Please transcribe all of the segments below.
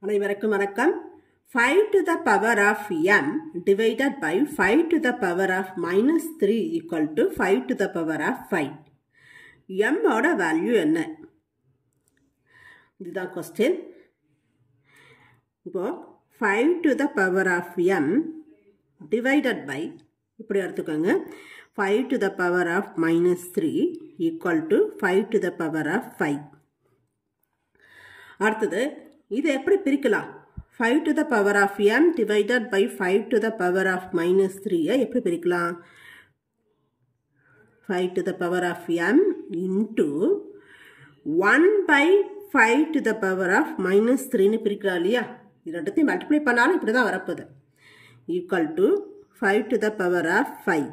அனைவருக்கும் வணக்கம் five to the power of M divided by five to the power of minus three equal to five to the power of five எம்மோட value என்ன இதுதான் question இப்போ five to the power of M divided by இப்படி எடுத்துக்கோங்க five to the power of minus three equal to five to the power of five அடுத்தது இதை எப்படி பிரிக்கலாம் five to the power of M divided by five to the power of minus த்ரீயை எப்படி பிரிக்கலாம் five to the power of M into one by five to the power of minus த்ரீன்னு பிரிக்கலாம் இல்லையா இது ரெண்டுத்தையும் மல்டிப்ளை பண்ணாலும் இப்படி தான் வரப்போகுது equal to five to the power of five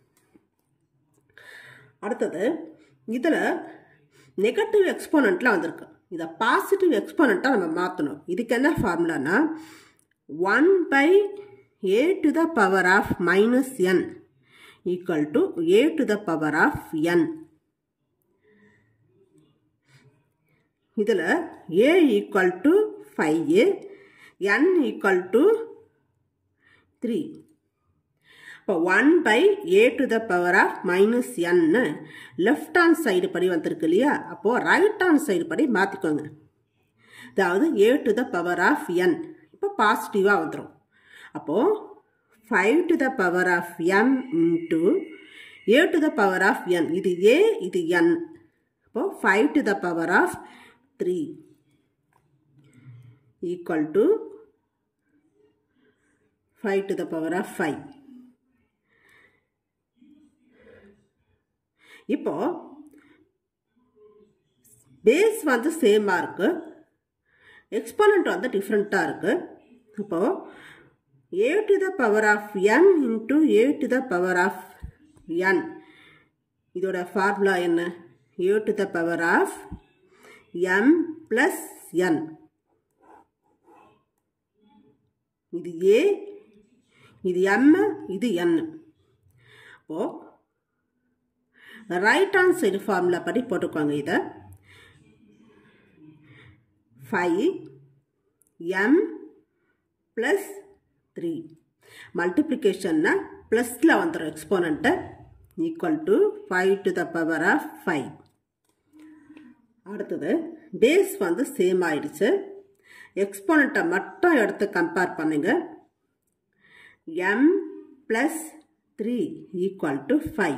அடுத்தது இதில் நெகட்டிவ் எக்ஸ்போனண்ட்லாம் வந்திருக்கு இதை பாசிட்டிவ் எக்ஸ்போனண்ட்டாக நம்ம மாற்றணும் இதுக்கு என்ன ஃபார்முலானா one by A to the power of minus N equal to A to the power of N இதில் A equal to five N equal to three இப்போ one by A to the power of minus என்னு left hand side படி வந்திருக்கு இல்லையா அப்போது right hand side படி மாற்றிக்கோங்க அதாவது a to the power of n இப்போ பாசிட்டிவாக வந்துடும் அப்போது five to the power of M into a to the power of n இது ஏ இது என் அப்போது five to the power of three equal to five to the power of five இப்போ base வந்து சேமாக இருக்கு எக்ஸ்போனண்ட் வந்து டிஃப்ரெண்ட்டாக இருக்கு இப்போ a to the power of n into a to the power of n இதோட ஃபார்முலா என்ன a to the power of m plus n இது ஏ இது எம் இது என் அப்போது ரைட் ஹேண்ட் சைடு ஃபார்முலா படி போட்டுக்கோங்க இதை ஃபைவ் எம் ப்ளஸ் த்ரீ மல்டிப்ளிகேஷன்னா ப்ளஸில் வந்துடும் எக்ஸ்போனண்ட்டை equal to five to the power of five அடுத்தது பேஸ் வந்து சேம் ஆயிடுச்சு எக்ஸ்போனண்ட்டை மட்டும் எடுத்து கம்பேர் பண்ணுங்க m plus three equal to five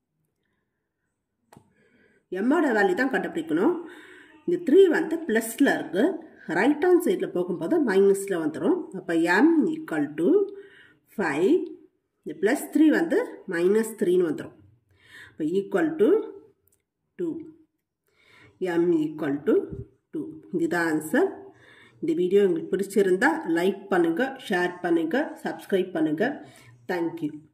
எம்மோட வேல்யூ தான் கண்டுபிடிக்கணும் இந்த த்ரீ வந்து ப்ளஸில் இருக்குது ரைட் ஹேண்ட் சைடில் போகும்போது மைனஸில் வந்துடும் அப்போ எம் ஈக்குவல் டு ஃபைவ் இந்த ப்ளஸ் த்ரீ வந்து மைனஸ் த்ரீன்னு வந்துடும் இப்போ equal to two m equal to two இதுதான் ஆன்சர் இந்த வீடியோ உங்களுக்கு பிடிச்சிருந்தா லைக் பண்ணுங்கள் ஷேர் பண்ணுங்கள் சப்ஸ்கிரைப் பண்ணுங்கள் தேங்க்யூ